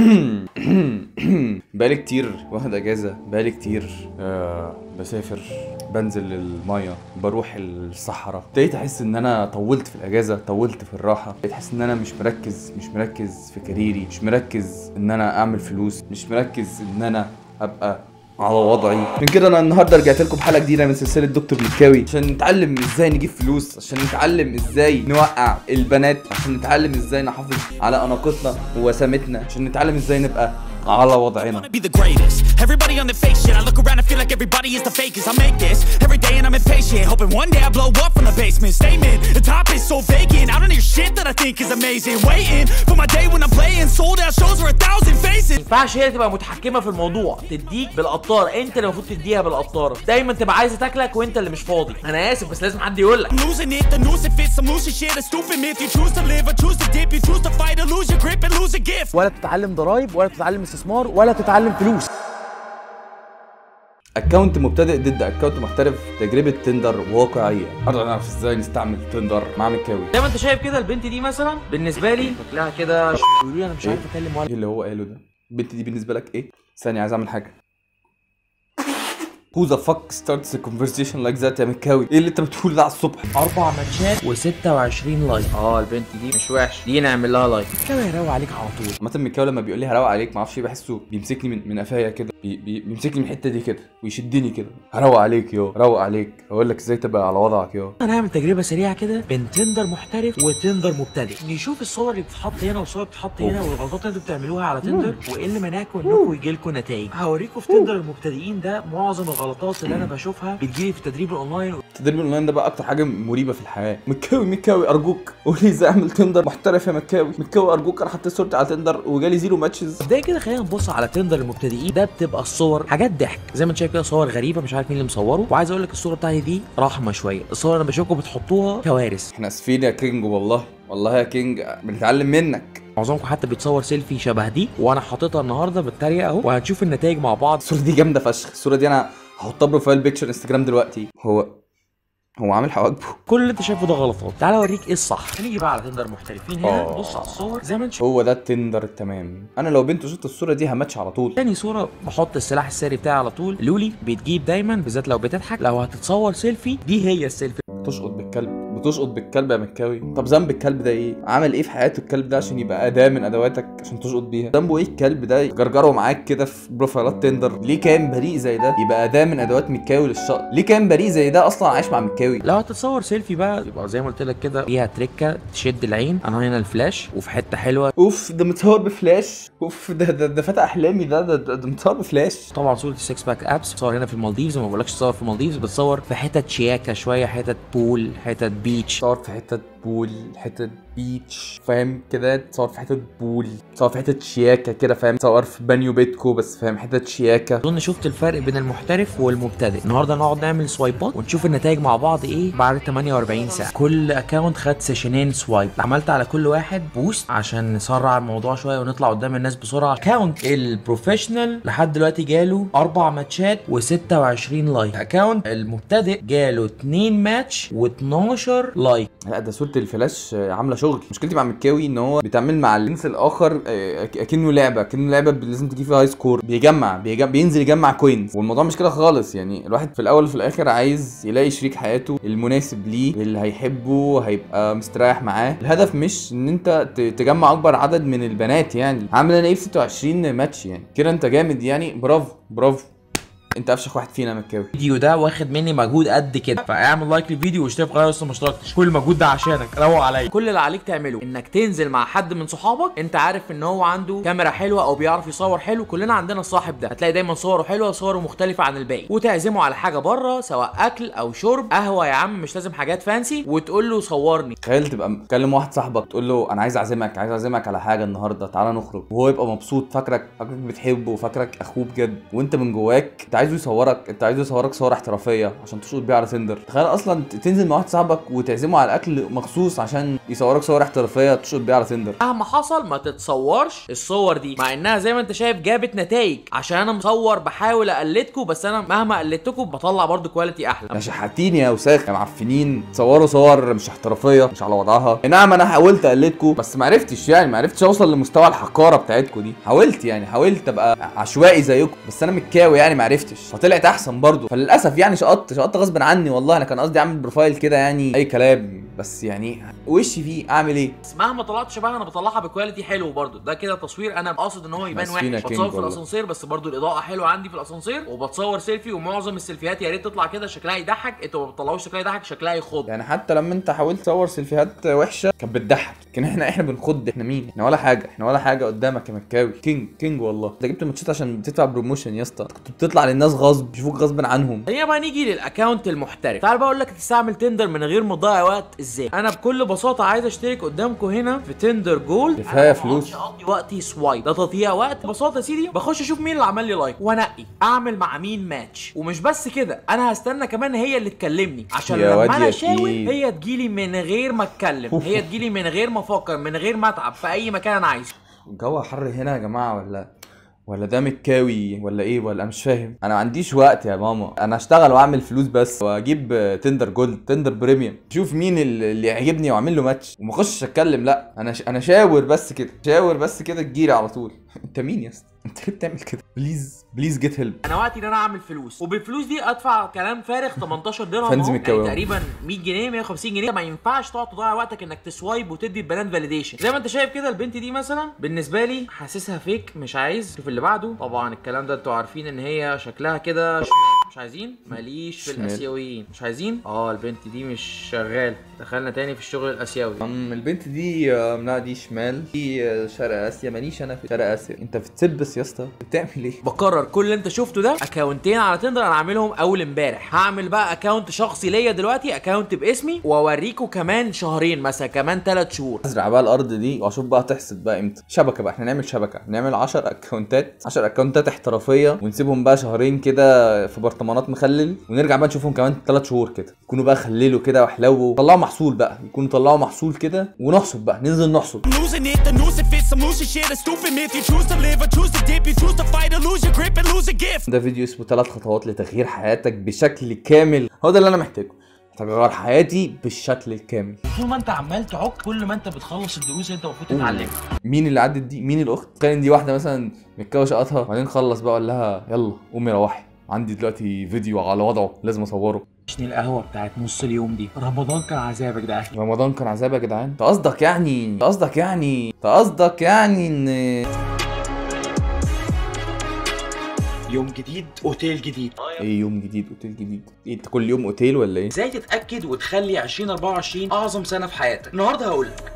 بقالي كتير واخد اجازه بقالي كتير آه بسافر بنزل المايه بروح الصحراء ابتديت احس ان انا طولت في الاجازه طولت في الراحه ابتديت احس ان انا مش مركز مش مركز في كاريري مش مركز ان انا اعمل فلوس مش مركز ان انا ابقى على وضعي من كده انا النهارده رجعت لكم بحلقه جديده من سلسله دكتور مكاوي عشان نتعلم ازاي نجيب فلوس عشان نتعلم ازاي نوقع البنات عشان نتعلم ازاي نحافظ على اناقتنا ووسامتنا عشان نتعلم ازاي نبقى على وضعنا wanna be the greatest. Everybody on the fake shit. I look around and feel like everybody is the fakest. I make this every day and I'm impatient. Hoping one day I blow up from the basement. Statement, the top is so vacant. I don't hear shit that I think is amazing. Waiting for my day when I'm playing sold out shows for a thousand faces. ينفعش هي تبقى متحكمه في الموضوع تديك بالقطاره انت اللي المفروض تديها بالقطاره دايما تبقى عايزه تاكلك وانت اللي مش فاضي انا اسف بس لازم حد يقول لك I'm losing it, the noose it fits. I'm losing shit. A stupid myth. You choose to live or choose to dip. You choose to fight or lose your grip and lose a gift. ولا تتعلم ضرايب ولا تتعلم استثمار ولا تتعلم فلوس اكونت مبتدئ ضد اكونت محترف تجربه تندر واقعيه قرر نعرف ازاي نستعمل تندر مع مكاوي زي ما انت شايف كده البنت دي مثلا بالنسبه لي شكلها كده بيقولوا لي انا مش عارف اتكلم ولا ايه اللي هو قاله ده البنت دي بالنسبه لك ايه ثانيه عايز اعمل حاجه Who the fuck starts a conversation like that يا مكاوي؟ ايه اللي انت بتقوله ده على الصبح؟ اربع ماتشات و26 لايك اه البنت دي مش وحش دي نعمل لها لايك كده يروق عليك على طول عامة مكاوي لما بيقول لي هروق عليك معرفش ايه بحسه بيمسكني من من قفايا كده بي بي بيمسكني من الحته دي كده ويشدني كده هروق عليك يو هروق عليك اقول لك ازاي تبقى على وضعك يو هنعمل تجربه سريعه كده بين تندر محترف وتندر مبتدئ نشوف الصور اللي بتتحط هنا والصور اللي بتتحط هنا والغلطات اللي انتوا بتعملوها على تندر وايه اللي منعكم انكم يجي لكم نتائج هوريكم في تندر المبتدئين ده معظم الغلطات اللي انا بشوفها بتجيلي في التدريب الاونلاين التدريب الاونلاين ده بقى اكتر حاجه مريبه في الحياه مكاوي مكاوي ارجوك قول لي ازاي اعمل تندر محترف يا مكاوي مكاوي ارجوك انا حطيت صورتي على تندر وجالي زيرو ماتشز بدايه كده خلينا نبص على تندر المبتدئين ده بتبقى الصور حاجات ضحك زي ما انت شايف كده صور غريبه مش عارف مين اللي مصوره وعايز اقول لك الصوره بتاعتي دي رحمه شويه الصور انا بشوفكم بتحطوها كوارث احنا اسفين يا كينج والله والله يا كينج بنتعلم منك معظمكم حتى بيتصور سيلفي شبه دي وانا حاططها النهارده بالتريقه اهو وهنشوف النتائج مع بعض الصوره دي جامده فشخ الصوره دي انا هحطها بروفايل بيكتشر انستجرام دلوقتي هو هو عامل حواجبه كل اللي انت شايفه ده غلطات تعال اوريك ايه الصح هنيجي بقى على تندر محترفين هنا آه. بص على الصور زي ما انت شايف هو ده التندر التمام انا لو بنت شفت الصوره دي هماتش على طول تاني صورة بحط السلاح السري بتاعي على طول لولي بتجيب دايما بالذات لو بتضحك لو هتتصور سيلفي دي هي السيلفي بتشقط بالكلب بتشقط بالكلب يا مكاوي طب ذنب الكلب ده ايه عمل ايه في حياته الكلب ده عشان يبقى اداه من ادواتك عشان تشقط بيها ذنبه ايه الكلب ده جرجره معاك كده في بروفايلات تندر ليه كان بريء زي ده يبقى اداه من ادوات مكاوي للشقط ليه كان بريء زي ده اصلا عايش مع مكاوي لو هتتصور سيلفي بقى يبقى زي ما قلت لك كده فيها تريكه تشد العين انا هنا الفلاش وفي حته حلوه اوف ده متصور بفلاش اوف ده ده, ده فتح احلامي ده ده, ده, ده متصور بفلاش طبعا صوره السكس باك ابس بتصور هنا في المالديفز ما بقولكش تصور في المالديفز بتصور في حتت شياكه شويه حتت بول حتت بيتش تصور في حته بول حته بيتش فاهم كده تصور في حته بول تصور في حته شياكه كده فاهم تصور في بانيو بيتكو بس فاهم حته شياكه اظن شفت الفرق بين المحترف والمبتدئ النهارده نقعد نعمل سوايبات ونشوف النتائج مع بعض ايه بعد 48 ساعه كل اكونت خد سيشنين سوايب عملت على كل واحد بوست عشان نسرع الموضوع شويه ونطلع قدام الناس بسرعه اكونت البروفيشنال لحد دلوقتي جاله اربع ماتشات و26 لايك اكونت المبتدئ جاله 2 ماتش و12 لايك لا ده صوره الفلاش آه، عامله شغل مشكلتي مع مكاوي ان هو بيتعامل مع الجنس الاخر آه، أك- اكنه لعبه اكنه لعبه ب- لازم تجيب فيها هاي سكور بيجمع, بيجمع بينزل يجمع كوينز والموضوع مش كده خالص يعني الواحد في الاول وفي الاخر عايز يلاقي شريك حياته المناسب ليه اللي هيحبه هيبقى مستريح معاه الهدف مش ان انت ت- تجمع اكبر عدد من البنات يعني عامل انا ايه في 26 ماتش يعني كده انت جامد يعني برافو برافو انت افشخ واحد فينا يا مكاوي الفيديو ده واخد مني مجهود قد كده فاعمل لايك للفيديو واشترك في القناه لسه ما اشتركتش كل المجهود ده عشانك روق عليا كل اللي عليك تعمله انك تنزل مع حد من صحابك انت عارف ان هو عنده كاميرا حلوه او بيعرف يصور حلو كلنا عندنا الصاحب ده هتلاقي دايما صوره حلوه وصوره مختلفه عن الباقي وتعزمه على حاجه بره سواء اكل او شرب قهوه يا عم مش لازم حاجات فانسي وتقول له صورني تخيل تبقى مكلم واحد صاحبك تقول له انا عايز اعزمك عايز اعزمك على حاجه النهارده تعالى نخرج وهو يبقى مبسوط فاكرك فاكرك بتحبه وفاكرك اخوه بجد وانت من جواك انت عايزه يصورك انت عايزه يصورك صور احترافيه عشان تشوط بيها على تندر تخيل اصلا ت- تنزل مع واحد صاحبك وتعزمه على الاكل مخصوص عشان يصورك صور احترافيه تشوط بيها على تندر مهما حصل ما تتصورش الصور دي مع انها زي ما انت شايف جابت نتائج عشان انا مصور بحاول اقلدكم بس انا مهما قلدتكم بطلع برضو كواليتي احلى يا شحاتين يا وساخ يا معفنين تصوروا صور مش احترافيه مش على وضعها اي نعم انا حاولت اقلدكم بس ما عرفتش يعني ما عرفتش اوصل لمستوى الحقاره بتاعتكم دي حاولت يعني حاولت ابقى عشوائي زيكم بس انا متكاوي يعني ما عرفتش فطلعت احسن برضو فللاسف يعني شقطت شقطت غصب عني والله انا كان قصدي اعمل بروفايل كده يعني اي كلام بس يعني وشي فيه اعمل ايه بس مهما طلعت شبهها انا بطلعها بكواليتي حلو برضو ده كده تصوير انا قاصد ان هو يبان بس وحش فينا كينج بتصور في والله. الاسانسير بس برضو الاضاءه حلوه عندي في الاسانسير وبتصور سيلفي ومعظم السيلفيات يا ريت تطلع كده شكلها يضحك انتوا ما بتطلعوش شكلها يضحك شكلها يخض يعني حتى لما انت حاولت تصور سيلفيهات وحشه كانت بتضحك لكن احنا احنا بنخض احنا مين احنا ولا حاجه احنا ولا حاجه قدامك يا مكاوي كينج كينج والله انت جبت الماتشات عشان بتدفع بروموشن يا اسطى كنت بتطلع للناس غصب يشوفوك غصب عنهم هي بقى نيجي للاكونت المحترف تعال بقى اقول لك تستعمل تندر من غير ما تضيع وقت ازاي انا بكل بساطه عايز اشترك قدامكم هنا في تندر جولد كفاية أنا ما فلوس. بقعدش اقضي وقتي سوايب ده تضييع وقت ببساطه يا سيدي بخش اشوف مين اللي عمل لي لايك وانقي اعمل مع مين ماتش ومش بس كده انا هستنى كمان هي اللي تكلمني عشان يا واد لما انا يا اشاور أكيد. هي تجيلي من غير ما اتكلم هي تجيلي من غير ما افكر من غير ما اتعب في اي مكان انا عايزه الجو حر هنا يا جماعه ولا ولا ده متكاوي ولا ايه ولا أنا مش فاهم انا ما عنديش وقت يا ماما انا اشتغل واعمل فلوس بس واجيب آه، تندر جولد تندر بريميوم شوف مين اللي اللي يعجبني واعمل له ماتش وما اخشش اتكلم لا انا ش... انا شاور بس كده شاور بس كده تجيلي على طول انت مين يا اسطى انت ليه بتعمل كده بليز بليز جيت هيلب انا وقتي ان انا اعمل فلوس وبالفلوس دي ادفع كلام فارغ 18 درهم فانز أهو. متكوم. يعني تقريبا 100 جنيه 150 جنيه ما ينفعش تقعد تضيع وقتك انك تسوايب وتدي البنات فاليديشن زي ما انت شايف كده البنت دي مثلا بالنسبه لي حاسسها فيك مش عايز شوف اللي بعده طبعا الكلام ده انتوا عارفين ان هي شكلها كده شمال مش عايزين ماليش في شمال. الاسيويين مش عايزين اه البنت دي مش شغال دخلنا تاني في الشغل الاسيوي أم البنت دي آه، لا دي شمال دي آه، شرق اسيا ماليش انا في شرق اسيا انت بتلبس يا اسطى بتعمل ايه بكرر كل اللي انت شفته ده اكونتين على تندر انا عاملهم اول امبارح هعمل بقى اكونت شخصي ليا دلوقتي اكونت باسمي واوريكم كمان شهرين مثلا كمان ثلاث شهور ازرع بقى الارض دي واشوف بقى تحصد بقى امتى شبكه بقى احنا نعمل شبكه نعمل 10 اكونتات 10 اكونتات احترافيه ونسيبهم بقى شهرين كده في برطمانات مخلل ونرجع بقى نشوفهم كمان 3 شهور كده يكونوا بقى خللوا كده وحلو طلعوا محصول بقى يكونوا طلعوا محصول كده ونحصد بقى ننزل نحصد I'm losing it, the noose it fits, I'm losing shit, a stupid myth. You choose to live or choose to dip, you choose to fight or lose your grip and lose a gift. ده فيديو اسمه ثلاث خطوات لتغيير حياتك بشكل كامل هو ده اللي انا محتاجه محتاج اغير حياتي بالشكل الكامل طول ما انت عمال تعك كل ما انت بتخلص الدروس اللي انت المفروض تتعلمها مين اللي عدت دي مين الاخت كان دي واحده مثلا متكوشه شقطها وبعدين خلص بقى قال لها يلا قومي روحي عندي دلوقتي فيديو على وضعه لازم اصوره عشان القهوه بتاعت نص اليوم دي رمضان كان عذاب يا جدعان رمضان كان عذاب يا جدعان انت قصدك يعني انت قصدك يعني انت قصدك يعني ان يوم جديد اوتيل جديد ايه يوم جديد اوتيل جديد ايه انت كل يوم اوتيل ولا ايه ازاي تتاكد وتخلي 2024 اعظم سنه في حياتك النهارده هقول لك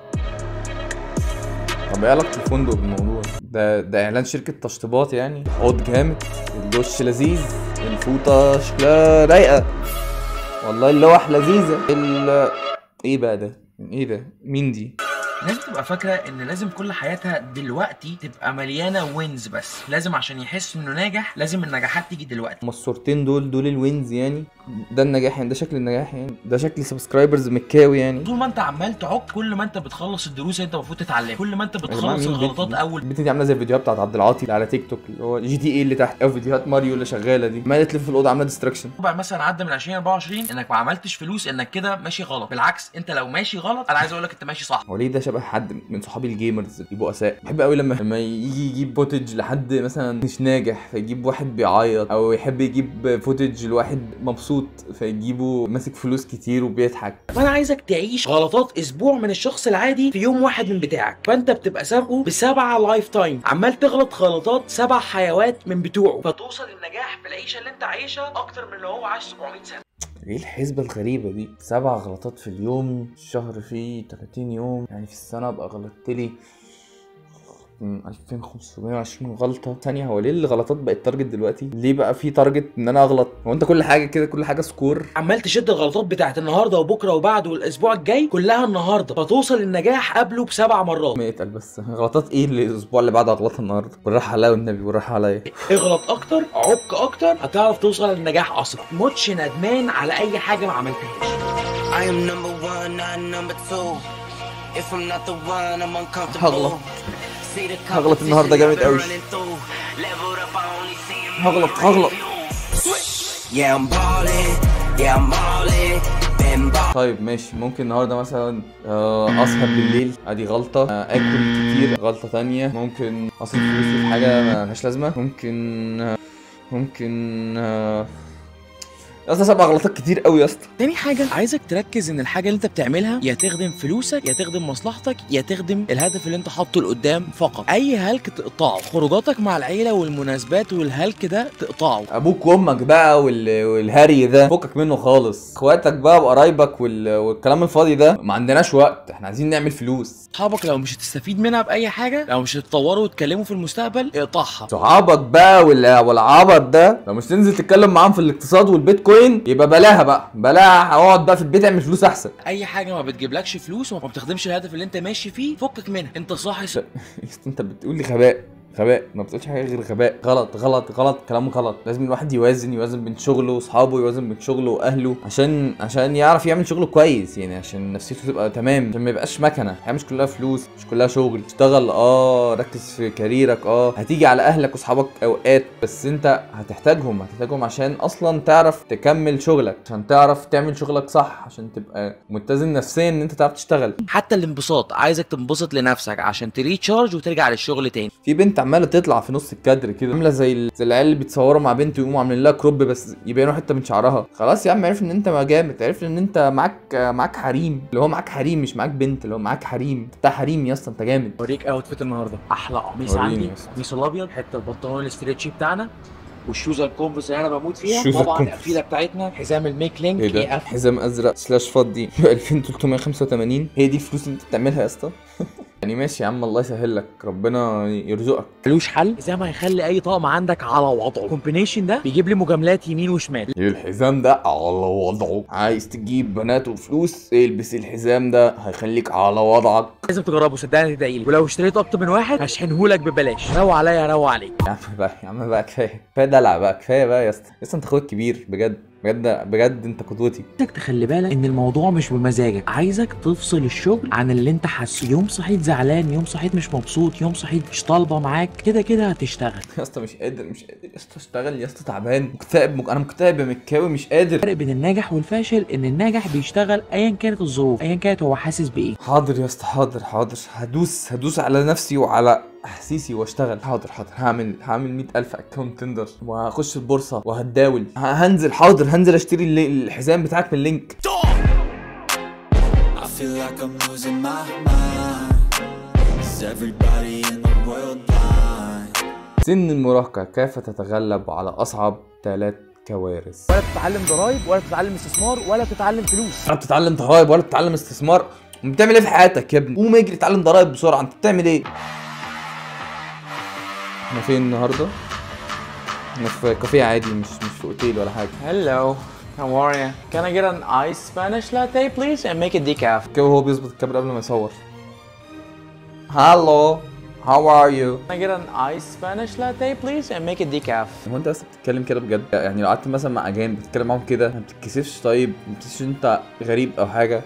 طب ايه علاقه الفندق بالموضوع ده ده اعلان شركه تشطيبات يعني حوض جامد الدش لذيذ الفوطه شكلها رايقه والله اللوح لذيذه ال ايه بقى ده ايه ده مين دي لازم تبقى فاكره ان لازم كل حياتها دلوقتي تبقى مليانه وينز بس لازم عشان يحس انه ناجح لازم النجاحات تيجي دلوقتي هما الصورتين دول دول الوينز يعني ده النجاح يعني ده شكل النجاح يعني ده شكل سبسكرايبرز مكاوي يعني طول ما انت عمال تعك كل ما انت بتخلص الدروس اللي انت المفروض تتعلمها كل ما انت يا جماعة بتخلص مين البنت الغلطات دي؟ اول البنت دي عامله زي الفيديوهات بتاعت عبد العاطي اللي على تيك توك اللي هو جي تي اي اللي تحت او فيديوهات ماريو اللي شغاله دي عماله تلف في الاوضه عامله ديستراكشن ربع مثلا عدى من 2024 انك ما عملتش فلوس انك كده ماشي غلط بالعكس انت لو ماشي غلط انا عايز اقول لك انت ماشي صح هو ليه ده شبه حد من صحابي الجيمرز اللي بيبقوا اساء بحب قوي لما لما يجي يجيب فوتج لحد مثلا مش ناجح فيجيب واحد بيعيط او يحب يجيب فوتج لواحد مبسوط فيجيبه ماسك فلوس كتير وبيضحك فانا عايزك تعيش غلطات اسبوع من الشخص العادي في يوم واحد من بتاعك فانت بتبقى سابقه بسبعه لايف تايم عمال تغلط غلطات سبع حيوات من بتوعه فتوصل للنجاح في العيشه اللي انت عايشها اكتر من اللي هو عايش 700 سنه ايه الحسبة الغريبة دي؟ سبع غلطات في اليوم، الشهر فيه 30 يوم، يعني في السنة ابقى غلطت لي م، 2520 غلطه ثانيه هو ليه الغلطات بقت تارجت دلوقتي ليه بقى في تارجت ان انا اغلط هو انت كل حاجه كده كل حاجه سكور عمال تشد الغلطات بتاعت النهارده وبكره وبعده والاسبوع الجاي كلها النهارده فتوصل للنجاح قبله بسبع مرات ما يتقل بس غلطات ايه اللي الاسبوع اللي بعده اغلطها النهارده بالراحه عليا والنبي بالراحه عليا اغلط اكتر عك اكتر هتعرف توصل للنجاح اسرع موتش ندمان على اي حاجه ما عملتهاش I am number one, not number two. If I'm not the one, I'm uncomfortable. هغلط. See the هغلط النهاردة competition جامد I've been أوي. running through. Leveled up, I only see 'em هغلط in هغلط Yeah, I'm ballin'. Yeah, I'm ballin'. Been ballin'. طيب ماشي ممكن النهارده مثلا آه، اسهر بالليل ادي غلطه آه، اكل كتير غلطه تانية ممكن اصرف فلوسي في حاجه ملهاش لازمه ممكن آه، ممكن آه، يا اسطى سبع غلطات كتير قوي يا اسطى تاني حاجة عايزك تركز ان الحاجة اللي انت بتعملها يا تخدم فلوسك يا تخدم مصلحتك يا تخدم الهدف اللي انت حاطه لقدام فقط اي هلك تقطعه خروجاتك مع العيلة والمناسبات والهلك ده تقطعه ابوك وامك بقى وال... والهري ده فكك منه خالص اخواتك بقى وقرايبك وال... والكلام الفاضي ده ما عندناش وقت احنا عايزين نعمل فلوس صحابك لو مش هتستفيد منها بأي حاجة لو مش هتطوروا وتتكلموا في المستقبل اقطعها صحابك بقى وال... والعبط ده لو مش تنزل تتكلم معاهم في الاقتصاد والبيتكوين يبقى بلاها بقى بلاها اقعد بقى في البيت اعمل فلوس احسن اي حاجة ما بتجيبلكش فلوس وما بتخدمش الهدف اللي انت ماشي فيه فكك منها انت صاحي يا اسطى انت بتقول لي غباء غباء ما بتقولش حاجه غير غباء غلط غلط غلط كلام غلط لازم الواحد يوازن يوازن بين شغله واصحابه يوازن بين شغله واهله عشان عشان يعرف يعمل شغله كويس يعني عشان نفسيته تبقى تمام عشان ما يبقاش مكنه الحياه مش كلها فلوس مش كلها شغل اشتغل اه ركز في كاريرك اه هتيجي على اهلك واصحابك اوقات بس انت هتحتاجهم هتحتاجهم عشان اصلا تعرف تكمل شغلك عشان تعرف تعمل شغلك صح عشان تبقى متزن نفسيا ان انت تعرف تشتغل حتى الانبساط عايزك تنبسط لنفسك عشان تريتشارج وترجع للشغل تاني في بنت عماله تطلع في نص الكادر كده عامله زي ال- زي العيال اللي بيتصوروا مع بنت ويقوموا عاملين لها كروب بس يبينوا حته من شعرها خلاص يا عم عرف ان انت جامد عرف ان انت معاك معاك حريم اللي هو معاك حريم مش معاك بنت اللي هو معاك حريم انت حريم يا اسطى انت جامد اوريك اوتفيت النهارده احلى قميص وريني عندي يا اسطى. قميص الابيض حته البنطلون الاستريتشي بتاعنا والشوزه الكونفرس اللي انا بموت فيها الشوزة طبعا الكونفرس. القفيله بتاعتنا حزام الميك لينك ايه ده يقف حزام ازرق سلاش فضي ب 2385 هي دي الفلوس اللي انت بتعملها يا اسطى يعني ماشي يا عم الله يسهل لك ربنا يرزقك ملوش حل زي ما هيخلي اي طقم عندك على وضعه الكومبينيشن ده بيجيب لي مجاملات يمين وشمال ايه الحزام ده على وضعه عايز تجيب بنات وفلوس البس الحزام ده هيخليك على وضعك لازم تجربه صدقني تدعي لي ولو اشتريت اكتر من واحد هشحنهولك ببلاش روق عليا روق عليك يا عم بقى يا عم بقى كفايه كفايه دلع بقى كفايه بقى يا اسطى يا اسطى انت اخوك كبير بجد بجد بجد انت قدوتي عايزك تخلي بالك ان الموضوع مش بمزاجك عايزك تفصل الشغل عن اللي انت حاسه يوم صحيت زعلان يوم صحيت مش مبسوط يوم صحيت مش طالبه معاك كده كده هتشتغل يا اسطى مش قادر مش قادر يا اسطى اشتغل يا اسطى تعبان مكتئب مك... انا مكتئب يا مكاوي مش قادر الفرق بين الناجح والفاشل ان الناجح بيشتغل ايا كانت الظروف ايا كانت هو حاسس بايه حاضر يا اسطى حاضر حاضر هدوس هدوس على نفسي وعلى احاسيسي واشتغل حاضر حاضر هعمل هعمل 100000 اكونت تندر وهخش البورصه وهتداول ه- هنزل حاضر هنزل اشتري اللي- الحزام بتاعك من اللينك I feel like I'm losing my mind. Is everybody in the world blind? سن المراهقه كيف تتغلب على اصعب ثلاث كوارث ولا بتتعلم ضرايب ولا بتتعلم استثمار ولا بتتعلم فلوس ولا بتتعلم ضرايب ولا بتتعلم استثمار بتعمل ايه في حياتك يا ابني قوم اجري اتعلم ضرايب بسرعه انت بتعمل ايه احنا فين النهارده احنا في كافيه عادي مش مش في اوتيل ولا حاجه Hello how are you can I get an iced Spanish latte please and make it decaf كده وهو بيظبط الكاميرا قبل ما يصور هالو هاو ار يو can I get an iced Spanish latte please and make it decaf هو انت بس بتتكلم كده بجد يعني لو قعدت مثلا مع اجانب بتتكلم معاهم كده ما بتتكسفش طيب ما بتحسش انت غريب او حاجه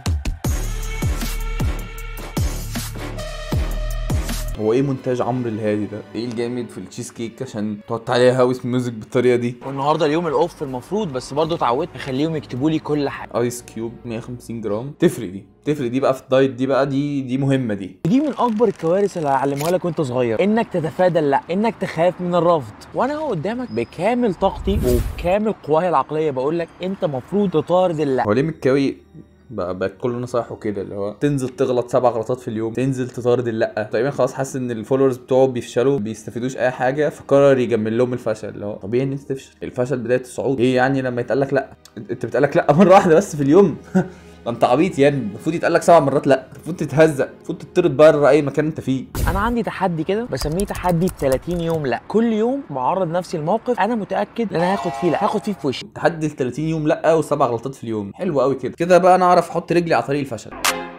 هو ايه مونتاج عمرو الهادي ده؟ ايه الجامد في التشيز كيك عشان تحط عليها هاوس ميوزك بالطريقه دي؟ والنهارده اليوم الاوف المفروض بس برضه اتعودت اخليهم يكتبوا لي كل حاجه ايس كيوب 150 جرام تفرق دي تفرق دي بقى في الدايت دي بقى دي دي مهمه دي دي من اكبر الكوارث اللي هعلمها لك وانت صغير انك تتفادى لا انك تخاف من الرفض وانا اهو قدامك بكامل طاقتي وبكامل قواي العقليه بقول لك انت مفروض تطارد اللا هو ليه متكاوي بقى بقى كل نصايحه كده اللي هو تنزل تغلط سبع غلطات في اليوم تنزل تطارد اللا تقريبا خلاص حاسس ان الفولورز بتوعه بيفشلوا بيستفيدوش اي حاجه فقرر يجمل لهم الفشل اللي هو طبيعي ان انت تفشل الفشل بدايه الصعود ايه يعني لما يتقال لك لا انت بتقال لك لا مره واحده بس في اليوم ده انت عبيط يا ابني المفروض يتقال لك سبع مرات لا المفروض تتهزق المفروض تطرد بره اي مكان انت فيه انا عندي تحدي كده بسميه تحدي 30 يوم لا كل يوم بعرض نفسي الموقف انا متاكد ان انا هاخد فيه لا هاخد فيه في وشي تحدي ال 30 يوم لا وسبع غلطات في اليوم حلو قوي كده كده بقى انا اعرف احط رجلي على طريق الفشل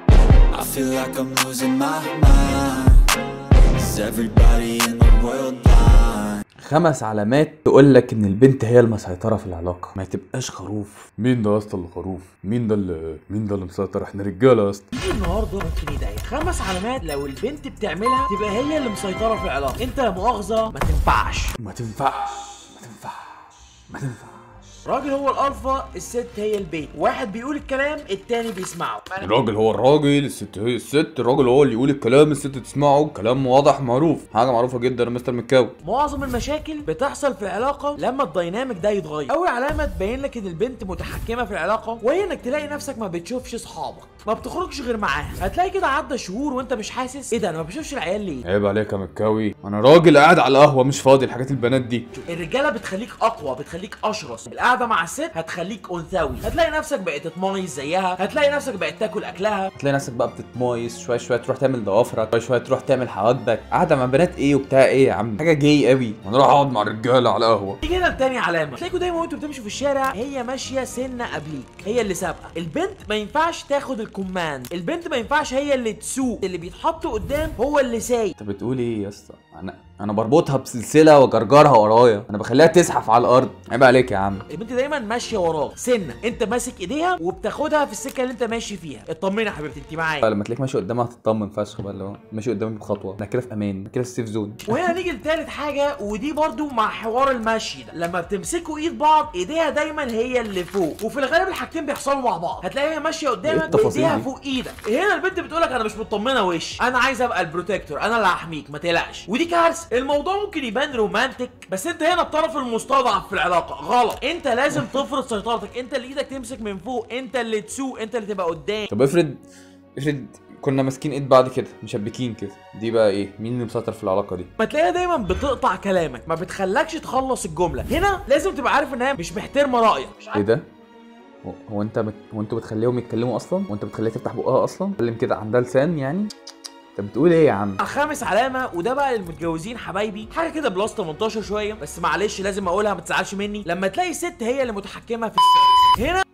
I feel like I'm losing my mind. Is everybody in the world blind? خمس علامات تقول لك ان البنت هي المسيطره في العلاقه ما تبقاش خروف مين ده يا اسطى اللي خروف مين ده اللي مين ده اللي مسيطر احنا رجاله يا اسطى النهارده ممكن يضايق خمس علامات لو البنت بتعملها تبقى هي اللي مسيطره في العلاقه انت لا مؤاخذه ما تنفعش ما تنفعش ما تنفعش ما تنفعش الراجل هو الالفا الست هي البيت واحد بيقول الكلام التاني بيسمعه الراجل هو الراجل الست هي الست الراجل هو اللي يقول الكلام الست تسمعه كلام واضح معروف حاجه معروفه جدا يا مستر مكاوي معظم المشاكل بتحصل في العلاقه لما الديناميك ده يتغير اول علامه تبين لك ان البنت متحكمه في العلاقه وهي انك تلاقي نفسك ما بتشوفش اصحابك ما بتخرجش غير معاها هتلاقي كده عدى شهور وانت مش حاسس ايه ده انا ما بشوفش العيال ليه عيب عليك يا مكاوي انا راجل قاعد على القهوه مش فاضي الحاجات البنات دي الرجاله بتخليك اقوى بتخليك اشرس القعده مع الست هتخليك انثوي هتلاقي نفسك بقيت تتميز زيها هتلاقي نفسك بقيت تاكل اكلها تلاقي نفسك بقى بتتمايز شويه شويه تروح تعمل ضوافرك شويه شويه تروح تعمل حواجبك قاعده مع بنات ايه وبتاع ايه يا عم حاجه جاي قوي انا راح اقعد مع الرجاله على قهوه تيجي هنا لتاني علامه تلاقوا دايما وانتوا بتمشوا في الشارع هي ماشيه سنه قبليك هي اللي سابقه البنت ما ينفعش تاخد الكوماند البنت ما ينفعش هي اللي تسوق اللي بيتحط قدام هو اللي سايق انت بتقول ايه يا اسطى انا انا بربطها بسلسله واجرجرها ورايا انا بخليها تزحف على الارض عيب عليك يا عم البنت دايما ماشيه وراك سنه انت ماسك ايديها وبتاخدها في السكه اللي انت ماشي فيها اطمني يا حبيبتي انت معايا لما تلاقيك ماشي قدامها هتطمن فشخ بقى اللي هو ماشي قدامك بخطوه انا كده في امان انا كده في السيف زون وهنا نيجي لتالت حاجة ودي برضو مع حوار المشي ده لما بتمسكوا ايد بعض ايديها دايما هي اللي فوق وفي الغالب الحاجتين بيحصلوا مع بعض هتلاقيها ماشية إيه قدامك التفاصيل وايديها دي؟ فوق ايدك هنا البنت بتقولك انا مش مطمنة وش انا عايز ابقى البروتكتور انا اللي هحميك ما تقلقش ودي كارثة الموضوع ممكن يبان رومانتك بس انت هنا الطرف المستضعف في العلاقة غلط انت لازم تفرض سيطرتك انت اللي ايدك تمسك من فوق انت اللي تسوق انت اللي تبقى قدام طب افرض افرض كنا ماسكين ايد بعض كده مشبكين كده دي بقى ايه مين اللي مسيطر في العلاقه دي ما تلاقيها دايما بتقطع كلامك ما بتخلكش تخلص الجمله هنا لازم تبقى عارف ان هي مش محترمه رايك مش ايه عارف ده هو- هو انت بت... هو انتوا بتخليهم يتكلموا اصلا وانت بتخليها تفتح بقها اصلا تتكلم كده عندها لسان يعني انت بتقول ايه يا عم خامس علامه وده بقى للمتجوزين حبايبي حاجه كده بلس 18 شويه بس معلش لازم اقولها ما تزعلش مني لما تلاقي ست هي اللي متحكمه في السؤال هنا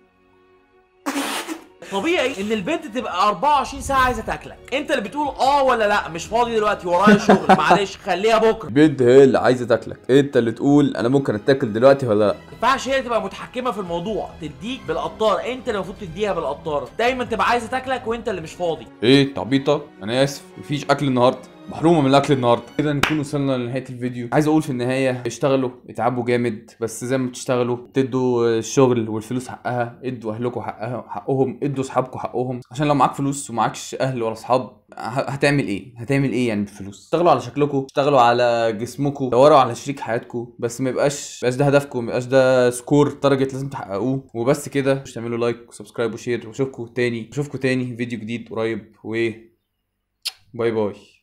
طبيعي ان البنت تبقى 24 ساعه عايزه تاكلك انت اللي بتقول اه ولا لا مش فاضي دلوقتي ورايا شغل معلش خليها بكره بنت هي اللي عايزه تاكلك انت اللي تقول انا ممكن اتاكل دلوقتي ولا لا ما ينفعش هي تبقى متحكمه في الموضوع تديك بالقطاره انت اللي المفروض تديها بالقطاره دايما تبقى عايزه تاكلك وانت اللي مش فاضي ايه تعبيطه انا اسف مفيش اكل النهارده محرومه من الاكل النهارده كده نكون وصلنا لنهايه الفيديو عايز اقول في النهايه اشتغلوا اتعبوا جامد بس زي ما بتشتغلوا تدوا الشغل والفلوس حقها ادوا اهلكم حقها حقهم ادوا اصحابكم حقهم عشان لو معاك فلوس ومعاكش اهل ولا اصحاب ه- هتعمل ايه هتعمل ايه يعني بالفلوس اشتغلوا على شكلكم اشتغلوا على جسمكم دوروا على شريك حياتكم بس ما يبقاش ما يبقاش ده هدفكم ما يبقاش ده سكور تارجت لازم تحققوه وبس كده مش تعملوا لايك وسبسكرايب وشير واشوفكم تاني اشوفكم تاني فيديو جديد قريب و باي باي